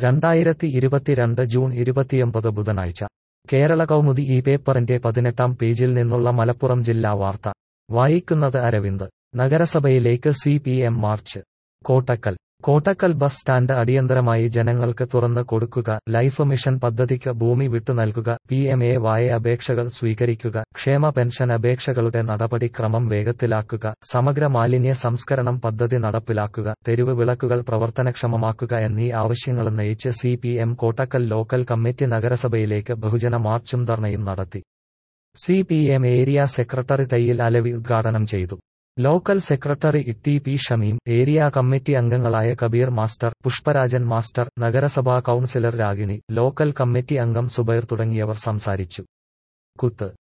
രണ്ടായിരത്തി ഇരുപത്തിരണ്ട് ജൂൺ ഇരുപത്തിയൊമ്പത് ബുധനാഴ്ച കേരള കൗമുദി ഈ പേപ്പറിന്റെ പതിനെട്ടാം പേജിൽ നിന്നുള്ള മലപ്പുറം ജില്ലാ വാർത്ത വായിക്കുന്നത് അരവിന്ദ് നഗരസഭയിലേക്ക് C P M march Kottakkal Kottakkal bus stand അടിയന്തരമായി ജനങ്ങൾക്ക് തുറന്ന് കൊടുക്കുക ലൈഫ് മിഷൻ പദ്ധതിക്ക് ഭൂമി വിട്ടു നൽകുക പി എം എ വായ അപേക്ഷകൾ സ്വീകരിക്കുക ക്ഷേമ പെൻഷൻ അപേക്ഷകളുടെ നടപടിക്രമം വേഗത്തിലാക്കുക സമഗ്ര മാലിന്യ സംസ്കരണം പദ്ധതി നടപ്പിലാക്കുക തെരുവ് വിളക്കുകൾ പ്രവർത്തനക്ഷമമാക്കുക എന്നീ ആവശ്യങ്ങൾ ഉന്നയിച്ച് C P M Kottakkal local committee നഗരസഭയിലേക്ക് ബഹുജന മാർച്ചും ധർണയും നടത്തി C P M area secretary Thayyil Alavi ഉദ്ഘാടനം ചെയ്തു local secretary T P Shameem area committee അംഗങ്ങളായ കബീർ മാസ്റ്റർ പുഷ്പരാജൻ മാസ്റ്റർ നഗരസഭാ കൌൺസിലർ രാഗിണി ലോക്കൽ കമ്മിറ്റി അംഗം സുബൈർ തുടങ്ങിയവർ സംസാരിച്ചു കുത്ത്